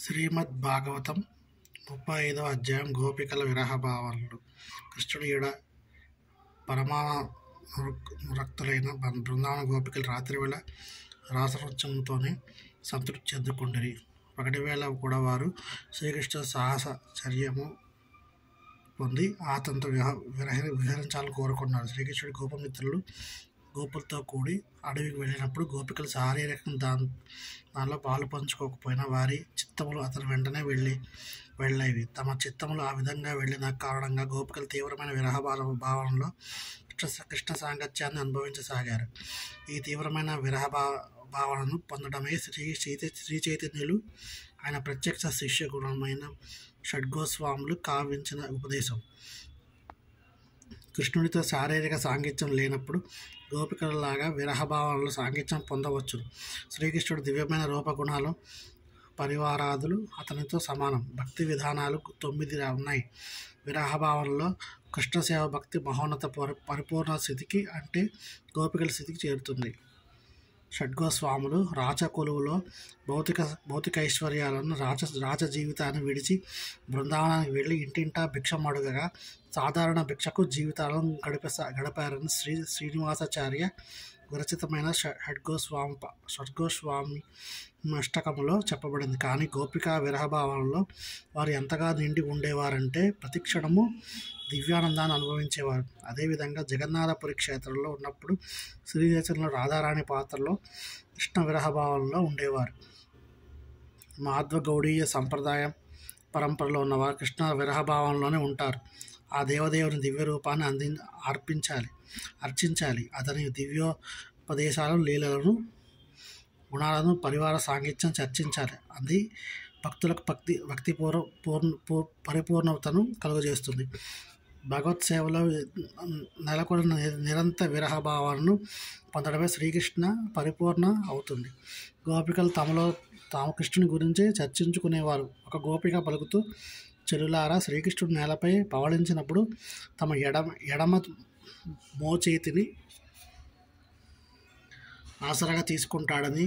శ్రీమద్ భాగవతం ముప్పై ఐదవ అధ్యాయం గోపికల విరహ భావనలు కృష్ణుడి ఎడ పరమానురక్తులైన బృందావన గోపికలు రాత్రి వేళ రాసనృత్యంతోనే సంతృప్తి చెందుకుండిరి పగటి వేళ కూడా వారు శ్రీకృష్ణ సాహస చర్యము పొంది అతనితో విహ విరహ విహరించాలని కోరుకున్నారు శ్రీకృష్ణుడి గోపమిత్రులు గోపులతో కూడి అడవికి వెళ్ళినప్పుడు గోపికలు శారీరకంగా దాని దానిలో పాలు పంచుకోకపోయినా వారి చిత్తములు అతని వెంటనే వెళ్ళి వెళ్ళేవి తమ చిత్తములు ఆ విధంగా వెళ్ళిన కారణంగా గోపికలు తీవ్రమైన విరహ భావ భావనలో కృష్ణ కృష్ణ సాంగత్యాన్ని అనుభవించసాగారు ఈ తీవ్రమైన విరహ భావ భావనను పొందడమే శ్రీ చైత శ్రీ చైతన్యులు ఆయన ప్రత్యక్ష శిష్య గుణమైన షడ్గోస్వాములు కావించిన ఉపదేశం కృష్ణుడితో శారీరక సాంగిత్యం లేనప్పుడు గోపికలలాగా విరహభావనలో సాంగిత్యం పొందవచ్చు శ్రీకృష్ణుడు దివ్యమైన రూపగుణాలు పరివారాదులు అతనితో సమానం భక్తి విధానాలు తొమ్మిది ఉన్నాయి విరహభావనలో కృష్ణ సేవ భక్తి మహోన్నత పరి పరిపూర్ణ స్థితికి అంటే గోపికల స్థితికి చేరుతుంది షడ్గోస్వాములు రాచ కొలువులో భౌతిక భౌతిక ఐశ్వర్యాలను రాజ రాజ జీవితాన్ని విడిచి బృందావనానికి వెళ్ళి ఇంటింటా భిక్షం అడుగగా సాధారణ భిక్షకు జీవితాలను గడిప గడిపారని శ్రీ శ్రీనివాసాచార్య విరచితమైన షడ్గోస్వామి షడ్గోస్వామి అష్టకములో చెప్పబడింది కానీ గోపిక విరహభావంలో వారు ఎంతగా నిండి ఉండేవారంటే ప్రతిక్షణము దివ్యానందాన్ని అనుభవించేవారు అదేవిధంగా జగన్నాథపురి క్షేత్రంలో ఉన్నప్పుడు శ్రీదేశంలో రాధారాణి పాత్రలో కృష్ణ విరహభావంలో ఉండేవారు మాధ్వ గౌడీయ సంప్రదాయం పరంపరలో ఉన్నవారు కృష్ణ విరహభావంలోనే ఉంటారు ఆ దేవదేవుని దివ్య రూపాన్ని అంది అర్పించాలి అర్చించాలి అతని దివ్యోపదేశాలను లీలలను గుణాలను పరివార సాంగిత్యం చర్చించాలి అది భక్తులకు భక్తి భక్తిపూర్వ పూర్ణ పరిపూర్ణతను కలుగజేస్తుంది భగవత్ సేవలో నెలకొన్న నిరంతర విరహ భావాలను పొందడమే శ్రీకృష్ణ పరిపూర్ణ అవుతుంది గోపికలు తమలో తాము కృష్ణుని గురించి చర్చించుకునేవారు ఒక గోపిక పలుకుతూ చెరులారా శ్రీకృష్ణుడు నేలపై పవళించినప్పుడు తమ ఎడమ ఎడమ మోచేతిని ఆసరగా తీసుకుంటాడని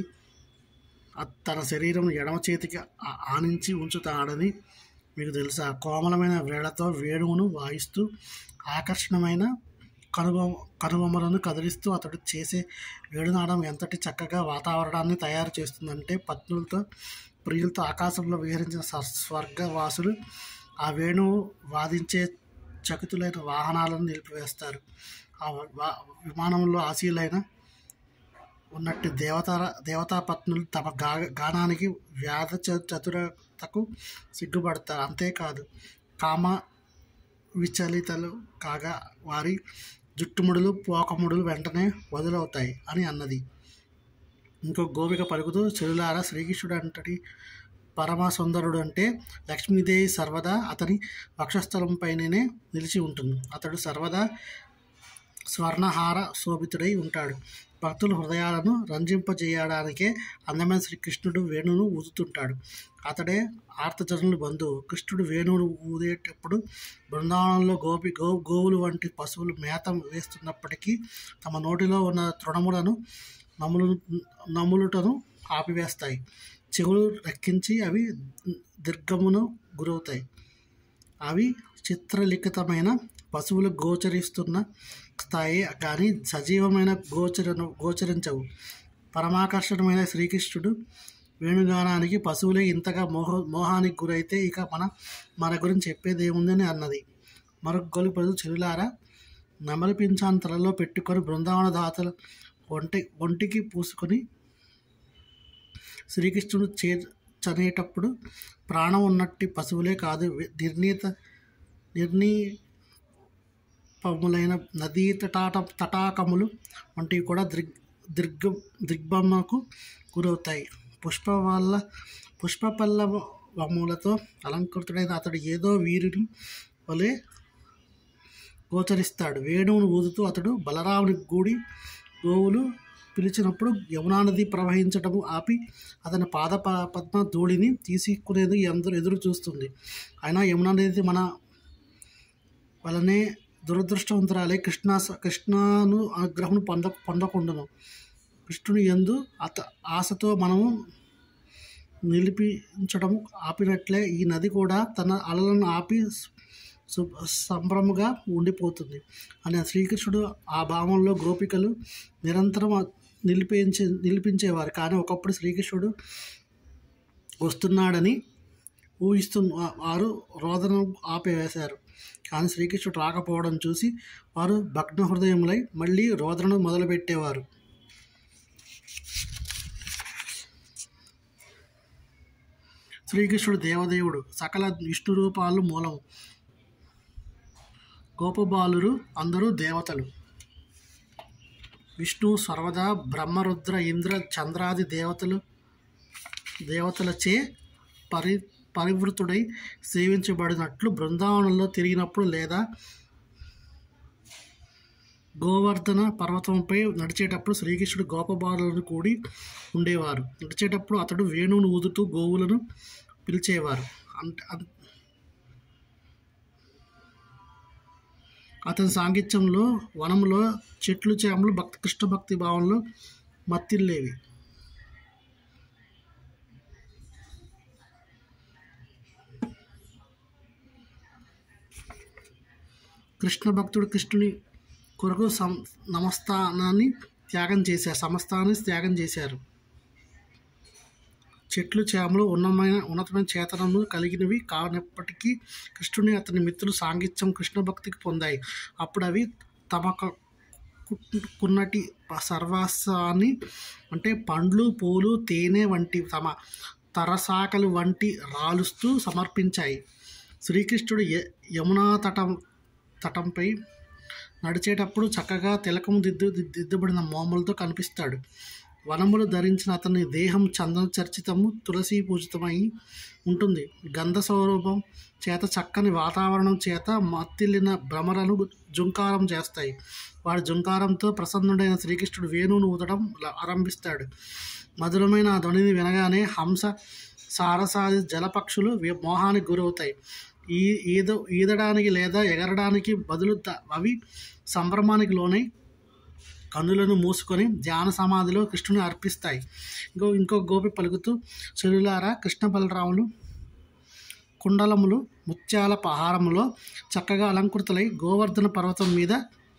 తన శరీరం ఎడమ చేతికి ఆనించి ఉంచుతాడని మీకు తెలుసా కోమలమైన వేళతో వేణువును వాయిస్తూ ఆకర్షణమైన కనుబొ కనుబొమ్మలను కదిలిస్తూ అతడు చేసే వేణునాదం ఎంతటి చక్కగా వాతావరణాన్ని తయారు చేస్తుందంటే పత్నులతో ప్రియులతో ఆకాశంలో విహరించిన స్వర్గవాసులు ఆ వేణువు వాదించే చకితులైన వాహనాలను నిలిపివేస్తారు ఆ విమానంలో ఆశీలైన ఉన్నట్టు దేవత దేవతాపత్నులు తమ గా గానానికి వ్యాధ చతురతకు సిగ్గుపడతారు అంతేకాదు కామ విచలితలు కాగా వారి జుట్టుముడులు పోకముడులు వెంటనే వదులవుతాయి అని అన్నది ఇంకో గోపిక పలుకుతూ చెరులార శ్రీకృష్ణుడు అంతటి పరమ సుందరుడు అంటే లక్ష్మీదేవి సర్వదా అతని వక్షస్థలంపైననే నిలిచి ఉంటుంది అతడు సర్వదా స్వర్ణహార శోభితుడై ఉంటాడు భక్తుల హృదయాలను రంజింపజేయడానికే అందమైన శ్రీకృష్ణుడు వేణువును ఊదుతుంటాడు అతడే ఆర్తజనుల బంధువు కృష్ణుడు వేణువును ఊదేటప్పుడు బృందావనంలో గోపి గో గోవులు వంటి పశువులు మేత వేస్తున్నప్పటికీ తమ నోటిలో ఉన్న తృణములను నములు నములుటను ఆపివేస్తాయి చెవులు రెక్కించి అవి దీర్ఘమును గురవుతాయి అవి చిత్రలిఖితమైన పశువులు గోచరిస్తున్న స్థాయి కానీ సజీవమైన గోచరను గోచరించవు పరమాకర్షణమైన శ్రీకృష్ణుడు వేణుగానానికి పశువులే ఇంతగా మోహ మోహానికి గురైతే ఇక మన మన గురించి చెప్పేది ఏముందని అన్నది మరొక గొలుపదు చెరులారా నెమలి పింఛాన్ తలలో పెట్టుకొని బృందావన దాతలు ఒంటి ఒంటికి పూసుకొని శ్రీకృష్ణుడు చే చనేటప్పుడు ప్రాణం ఉన్నట్టి పశువులే కాదు నిర్ణీత నిర్ణీ పములైన నదీ తటాట తటాకములు వంటివి కూడా దృగ్ దిర్గ దిగ్బొమ్మకు గురవుతాయి పుష్ప వల్ల పుష్పపల్లవములతో అలంకృతుడైన అతడు ఏదో వీరుని వలె గోచరిస్తాడు వేణువును ఊదుతూ అతడు బలరాముని గూడి గోవులు పిలిచినప్పుడు యమునా నది ప్రవహించటము ఆపి అతని పాద పద్మ ధూళిని తీసుకునేది అందరూ ఎదురు చూస్తుంది అయినా యమునా నది మన వలనే దురదృష్టవంతురాలే కృష్ణ కృష్ణను అనుగ్రహం పొంద పొందకుండును కృష్ణుని ఎందు అత ఆశతో మనము నిలిపించడం ఆపినట్లే ఈ నది కూడా తన అలలను ఆపి సు- సంభ్రముగా ఉండిపోతుంది అని శ్రీకృష్ణుడు ఆ భావంలో గోపికలు నిరంతరం ఆ నిలిపించే నిలిపించేవారు కానీ ఒకప్పుడు శ్రీకృష్ణుడు వస్తున్నాడని ఊహిస్తు వారు రోదన ఆపివేశారు కానీ శ్రీకృష్ణుడు రాకపోవడం చూసి వారు భగ్న హృదయములై మళ్ళీ రోదనను మొదలుపెట్టేవారు శ్రీకృష్ణుడు దేవదేవుడు సకల విష్ణు రూపాలు మూలం గోపబాలురు అందరూ దేవతలు విష్ణు సర్వదా బ్రహ్మరుద్ర ఇంద్ర చంద్రాది దేవతలు దేవతలచే పరి పరివృతుడై సేవించబడినట్లు బృందావనంలో తిరిగినప్పుడు లేదా గోవర్ధన పర్వతంపై నడిచేటప్పుడు శ్రీకృష్ణుడు గోపబాలులను కూడి ఉండేవారు నడిచేటప్పుడు అతడు వేణువును ఊదుతూ గోవులను పిలిచేవారు అంటే అన్- అతని సాంగిత్యంలో వనంలో చెట్లు చేమలు భక్తి కృష్ణ భక్తి భావంలో మత్తిల్లేవి కృష్ణ భక్తుడు కృష్ణుని కొరకు సం నమస్థానాన్ని త్యాగం చేశారు సమస్తాన్ని త్యాగం చేశారు చెట్లు చేమలు ఉన్నమైన ఉన్నతమైన చేతనము కలిగినవి కానప్పటికీ కృష్ణుని అతని మిత్రులు సాంగిత్యం కృష్ణ భక్తికి పొందాయి అప్పుడు అవి తమ క- కు- కున్నటి సర్వస్వాన్ని అంటే పండ్లు పూలు తేనె వంటి తమ తరసాకలు వంటి రాలుస్తూ సమర్పించాయి శ్రీకృష్ణుడు య- యమునా తటం తటంపై నడిచేటప్పుడు చక్కగా తిలకము దిద్దు దిద్దు- దిద్దబడిన మోములతో కనిపిస్తాడు వనములు ధరించిన అతని దేహం చందన చర్చితము తులసి పూజితమై ఉంటుంది గంధ స్వరూపం చేత చక్కని వాతావరణం చేత మత్తిల్లిన భ్రమలను జుంకారం చేస్తాయి వాడి జుంకారంతో ప్రసన్నుడైన శ్రీకృష్ణుడు వేణువును ఊదడం ల- ఆరంభిస్తాడు మధురమైన ఆ ధ్వనిని వినగానే హంస సారసాది జలపక్షులు వి- మోహానికి గురవుతాయి ఈ ఈద ఈదడానికి లేదా ఎగరడానికి బదులు త- అవి సంభ్రమానికి లోనై కన్నులను మూసుకొని ధ్యాన సమాధిలో కృష్ణుని అర్పిస్తాయి ఇంకో ఇంకో గోపి పలుకుతూ చెరులారా కృష్ణ బలరాములు కుండలములు ముత్యాల పహారములో చక్కగా అలంకృతులై గోవర్ధన పర్వతం మీద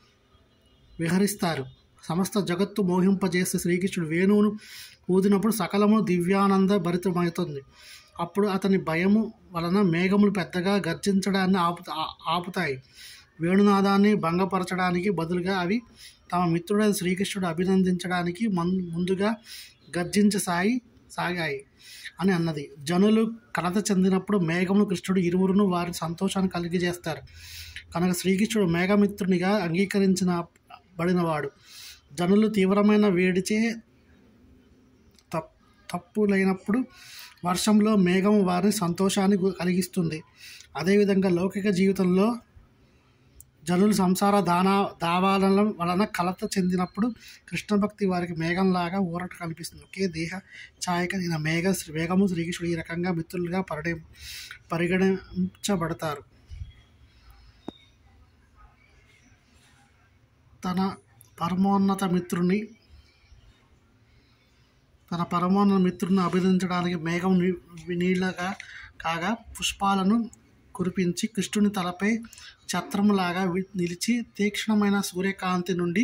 విహరిస్తారు సమస్త జగత్తు మోహింపజేసే శ్రీకృష్ణుడు వేణువును ఊదినప్పుడు సకలము దివ్యానంద భరితమవుతుంది అప్పుడు అతని భయము వలన మేఘములు పెద్దగా గర్జించడాన్ని ఆపు ఆ- ఆపుతాయి వేణునాదాన్ని భంగపరచడానికి బదులుగా అవి తమ మిత్రుడైన శ్రీకృష్ణుడు అభినందించడానికి మన్ ముందుగా గర్జించసాగి సాగాయి అని అన్నది జనులు కలత చెందినప్పుడు మేఘమును కృష్ణుడు ఇరువురును వారి సంతోషాన్ని కలిగజేస్తారు కనుక శ్రీకృష్ణుడు మేఘమిత్రునిగా అంగీకరించిన బడినవాడు జనులు తీవ్రమైన వేడిచే తప్ తప్పులైనప్పుడు వర్షంలో మేఘం వారిని సంతోషాన్ని గు- కలిగిస్తుంది అదేవిధంగా లౌకిక జీవితంలో జనులు సంసార దానా దావాల వలన కలత చెందినప్పుడు కృష్ణ భక్తి వారికి మేఘంలాగా ఊరట కనిపిస్తుంది ఒకే దేహ ఛాయక నేను మేఘ శ్రీ- మేఘము శ్రీకృష్ణుడు ఈ రకంగా మిత్రులుగా పరిడే పరిగణించబడతారు తన పరమోన్నత మిత్రుని తన పరమోన్నత మిత్రుని అభినందించడానికి మేఘం నీ- నీళ్ళగా కాగా పుష్పాలను కురిపించి కృష్ణుని తలపై ఛత్రములాగా వి- నిలిచి తీక్షణమైన సూర్యకాంతి నుండి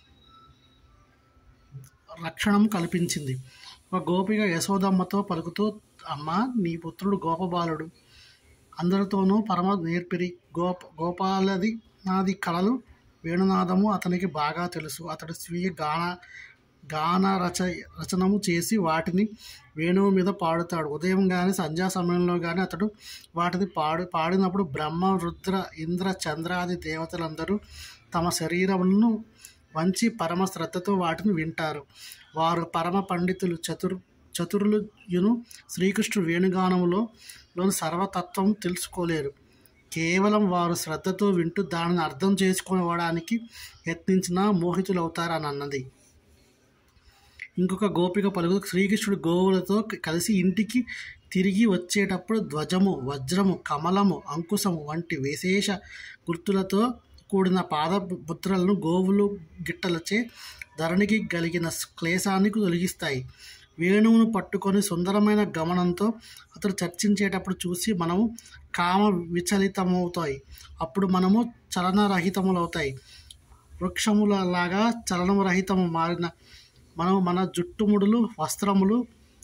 రక్షణం కల్పించింది ఒక గోపిక యశోదమ్మతో పలుకుతూ అమ్మ నీ పుత్రుడు గోపబాలుడు అందరితోనూ పరమ నేర్పిరి గోప గోపాలది నాది కళలు వేణునాదము అతనికి బాగా తెలుసు అతడు స్వీయ గాన గాన రచ రచనము చేసి వాటిని వేణువు మీద పాడుతాడు ఉదయం కానీ సంధ్యా సమయంలో కానీ అతడు వాటిని పాడు పాడినప్పుడు బ్రహ్మ రుద్ర ఇంద్ర చంద్రాది దేవతలందరూ తమ శరీరములను వంచి పరమ శ్రద్ధతో వాటిని వింటారు వారు పరమ పండితులు చతుర్ చతురులు యును శ్రీకృష్ణుడు వేణుగానములో లోని సర్వతత్వం తెలుసుకోలేరు కేవలం వారు శ్రద్ధతో వింటూ దానిని అర్థం చేసుకోవడానికి యత్నించిన మోహితులవుతారని అన్నది ఇంకొక గోపిక పలుకు శ్రీకృష్ణుడు గోవులతో కలిసి ఇంటికి తిరిగి వచ్చేటప్పుడు ధ్వజము వజ్రము కమలము అంకుశము వంటి విశేష గుర్తులతో కూడిన పాద ముద్రలను గోవులు గిట్టలచే ధరణికి కలిగిన క్లేశాన్ని తొలగిస్తాయి వేణువును పట్టుకొని సుందరమైన గమనంతో అతడు చర్చించేటప్పుడు చూసి మనము కామ విచలితమవుతాయి అప్పుడు మనము చలనరహితములవుతాయి వృక్షములలాగా చలనరహితము మారిన మనం మన జుట్టుముడులు వస్త్రములు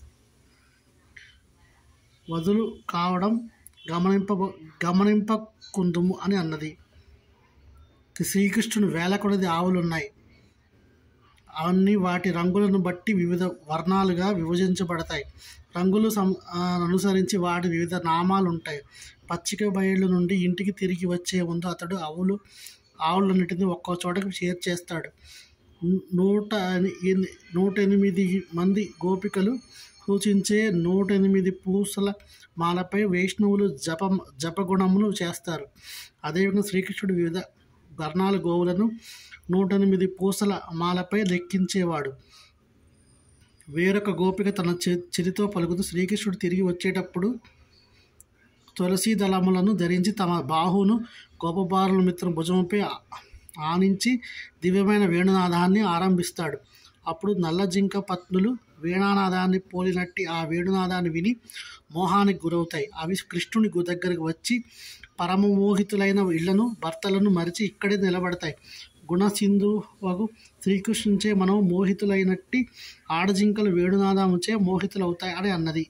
వదులు కావడం గమనింప గమనింపకుందుము అని అన్నది శ్రీకృష్ణుని వేల కొలది ఆవులున్నాయి అవన్నీ వాటి రంగులను బట్టి వివిధ వర్ణాలుగా విభజించబడతాయి రంగులు సం ఆ, అనుసరించి వాటి వివిధ నామాలు ఉంటాయి పచ్చిక బయళ్ళు నుండి ఇంటికి తిరిగి వచ్చే ముందు అతడు ఆవులు ఆవులన్నిటిని ఒక్కో చోటకి చేర్చేస్తాడు ను- నూట ఎని- ఎని- నూట ఎనిమిది మంది గోపికలు సూచించే నూట ఎనిమిది పూసల మాలపై వైష్ణవులు జప జపగుణములు చేస్తారు అదేవిధంగా శ్రీకృష్ణుడు వివిధ వర్ణాల గోవులను నూట ఎనిమిది పూసల మాలపై లెక్కించేవాడు వేరొక గోపిక తన చె- చెరితో పలుకుతూ శ్రీకృష్ణుడు తిరిగి వచ్చేటప్పుడు తులసి దళములను ధరించి తమ బాహును గోపబారుల మిత్రం భుజంపై ఆ- ఆనించి దివ్యమైన వేణునాదాన్ని ఆరంభిస్తాడు అప్పుడు నల్ల జింక పత్నులు వీణానాదాన్ని పోలినట్టి ఆ వేణునాదాన్ని విని మోహానికి గురవుతాయి అవి కృష్ణుని గు- దగ్గరకు వచ్చి పరమమోహితులైన ఇళ్లను భర్తలను మరిచి ఇక్కడే నిలబడతాయి గుణసింధువగు శ్రీకృష్ణునిచే మనం మోహితులైనట్టి ఆడజింకలు వేణునాదముచే మోహితులవుతాయి అని అన్నది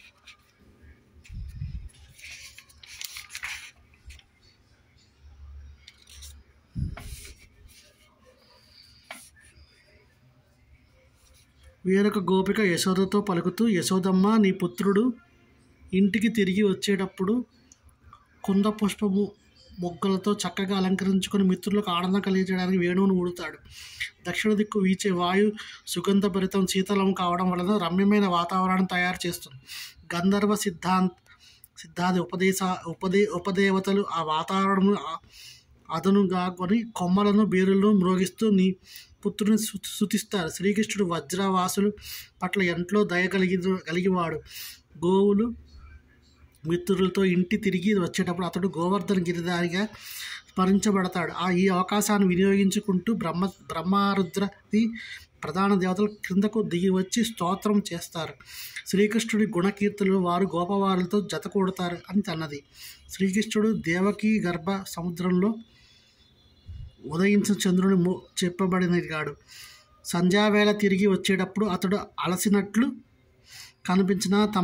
వేరొక గోపిక యశోదతో పలుకుతూ యశోదమ్మ నీ పుత్రుడు ఇంటికి తిరిగి వచ్చేటప్పుడు కుంద పుష్పము మొగ్గలతో చక్కగా అలంకరించుకొని మిత్రులకు ఆనందం కలిగించడానికి వేణువును ఊడుతాడు దక్షిణ దిక్కు వీచే వాయు సుగంధభరితం శీతలం కావడం వలన రమ్యమైన వాతావరణం తయారు చేస్తుంది గంధర్వ సిద్ధాంత్ సిద్ధాది ఉపదేశ ఉపదే ఉపదేవతలు ఆ వాతావరణము అదనుగా కొని కొమ్మలను బీరులను మ్రోగిస్తూ నీ పుత్రుని సు- స్తుతిస్తారు శ్రీకృష్ణుడు వజ్రవాసులు పట్ల ఎంట్లో దయ కలిగి కలిగివాడు గోవులు మిత్రులతో ఇంటి తిరిగి వచ్చేటప్పుడు అతడు గోవర్ధన గిరిధారిగా స్మరించబడతాడు ఆ ఈ అవకాశాన్ని వినియోగించుకుంటూ బ్రహ్మ బ్రహ్మారుద్రది ప్రధాన దేవతలు క్రిందకు దిగి వచ్చి స్తోత్రం చేస్తారు శ్రీకృష్ణుడి గుణకీర్తులు వారు గోపవారులతో జతకూడతారు అని అన్నది శ్రీకృష్ణుడు దేవకీ గర్భ సముద్రంలో ఉదయించిన చంద్రుని ము చెప్పబడినగాడు సంధ్యావేళ తిరిగి వచ్చేటప్పుడు అతడు అలసినట్లు కనిపించిన తమ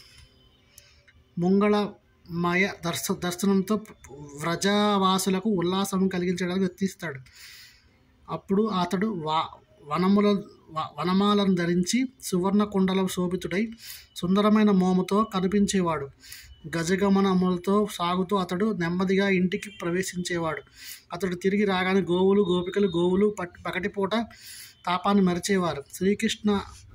ముంగళమయ దర్శ దర్శనంతో వ్రజవాసులకు ఉల్లాసం కలిగించడానికి యత్నిస్తాడు అప్పుడు అతడు వా వనముల వ- వనమాలను ధరించి సువర్ణ కుండల శోభితుడై సుందరమైన మోముతో కనిపించేవాడు గజగమనములతో సాగుతూ అతడు నెమ్మదిగా ఇంటికి ప్రవేశించేవాడు అతడు తిరిగి రాగానే గోవులు గోపికలు గోవులు పట్ పగటిపూట తాపాన్ని మరిచేవారు శ్రీకృష్ణ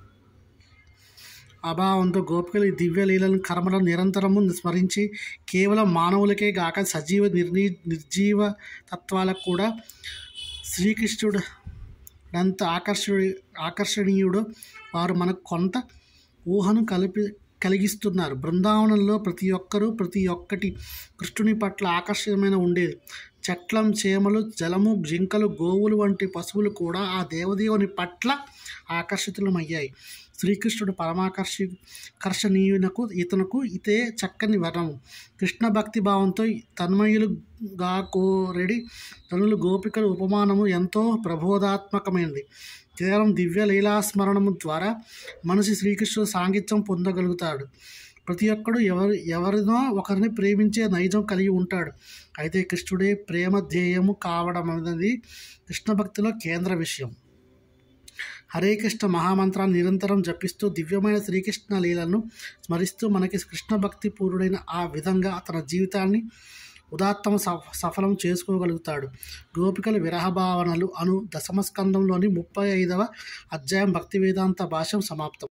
అభావంతో గోపికలు ఈ దివ్య లీలను కర్మలను నిరంతరము స్మరించి కేవలం మానవులకే గాక సజీవ నిర్ని నిర్జీవ తత్వాలకు కూడా శ్రీకృష్ణుడు ఎంత ఆకర్షణీ ఆకర్షణీయుడో వారు మనకు కొంత ఊహను కలిపి కలిగిస్తున్నారు బృందావనంలో ప్రతి ఒక్కరూ ప్రతి ఒక్కటి కృష్ణుని పట్ల ఆకర్షణీయమైన ఉండేది చెట్లం చేమలు జలము జింకలు గోవులు వంటి పశువులు కూడా ఆ దేవదేవుని పట్ల ఆకర్షితులమయ్యాయి శ్రీకృష్ణుడు పరమాకర్షి కర్షణీయునకు ఇతనుకు ఇతే చక్కని వర్ణము కృష్ణ భక్తి భావంతో తన్మయులుగా కోరెడి తనులు గోపికల ఉపమానము ఎంతో ప్రబోధాత్మకమైనది కేవలం దివ్య లీలాస్మరణము ద్వారా మనిషి శ్రీకృష్ణుడు సాంగిత్యం పొందగలుగుతాడు ప్రతి ఒక్కడు ఎవరు ఎవరినో ఒకరిని ప్రేమించే నైజం కలిగి ఉంటాడు అయితే కృష్ణుడే ప్రేమ ధ్యేయము కావడం అనేది కృష్ణ భక్తిలో కేంద్ర విషయం హరే కృష్ణ మహామంత్రాన్ని నిరంతరం జపిస్తూ దివ్యమైన శ్రీకృష్ణ లీలను స్మరిస్తూ మనకి కృష్ణ భక్తి పూర్ణుడైన ఆ విధంగా తన జీవితాన్ని ఉదాత్తమ సఫ సఫలం చేసుకోగలుగుతాడు గోపికల విరహభావనలు అను దశమస్కందంలోని ముప్పై ఐదవ అధ్యాయం భక్తి వేదాంత భాష్యం సమాప్తం